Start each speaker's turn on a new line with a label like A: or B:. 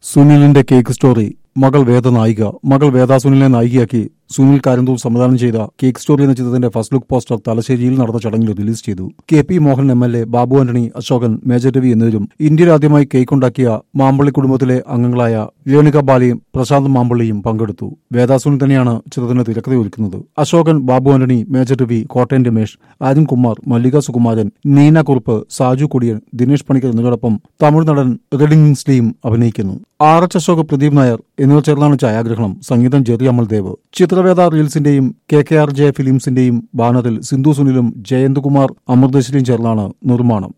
A: സുനിലിന്റെ cake story മകൾ വേദ നായിക മകൾ വേദ സുനിലിനെ നായികയാക്കി സുനിൽ കാരന്തൂർ സംവിധാനം ചെയ്ത കേക്ക് സ്റ്റോറി എന്ന ചിത്രത്തിന്റെ ഫസ്റ്റ് ലുക്ക് പോസ്റ്റർ തലശ്ശേരിയിൽ നടന്ന ചടങ്ങിൽ റിലീസ് ചെയ്തു K P Mohan M L A Babu Antony Ashokan Major Ravi എന്നിവരും ഇന്ത്യയിൽ ആദ്യമായി കേക്ക് ഉണ്ടാക്കിയ മാമ്പള്ളി കുടുംബത്തിലെ അംഗങ്ങളായ രേണുക ബാലിയും പ്രശാന്ത് മാമ്പള്ളിയും പങ്കെടുത്തു വേദ സുനിൽ തന്നെയാണ് ചിത്രത്തിന് തിരക്കഥ ഒരുക്കുന്നത് അശോകൻ ബാബു ആന്റണി മേജർ രവി കോട്ടയം രമേശ് അരുൺ കുമാർ മല്ലിക സുകുമാരൻ നീന കുറുപ്പ് സാജു കുടിയൻ ദിനേശ് പണിക്കർ എന്നിവരോടൊപ്പം തമിഴ് നടൻ റെഡിങ്സ്ലിയും അഭിനയിക്കുന്നു ആർ എച്ച് അശോക് പ്രദീപ് നായർ എന്നിവർ ചേർന്നാണ് ഛായാഗ്രഹണം സംഗീതം ജെറി അമൽദേവ് ചിത്രവേദ റീൽസിന്റെയും കെ കെ ആർ ജെ ഫിലിംസിന്റെയും ബാനറിൽ സിന്ധു സുനിലും ജയന്ത് കുമാർ അമൃതേശ്വരിയും ചേർന്നാണ് നിർമ്മാണം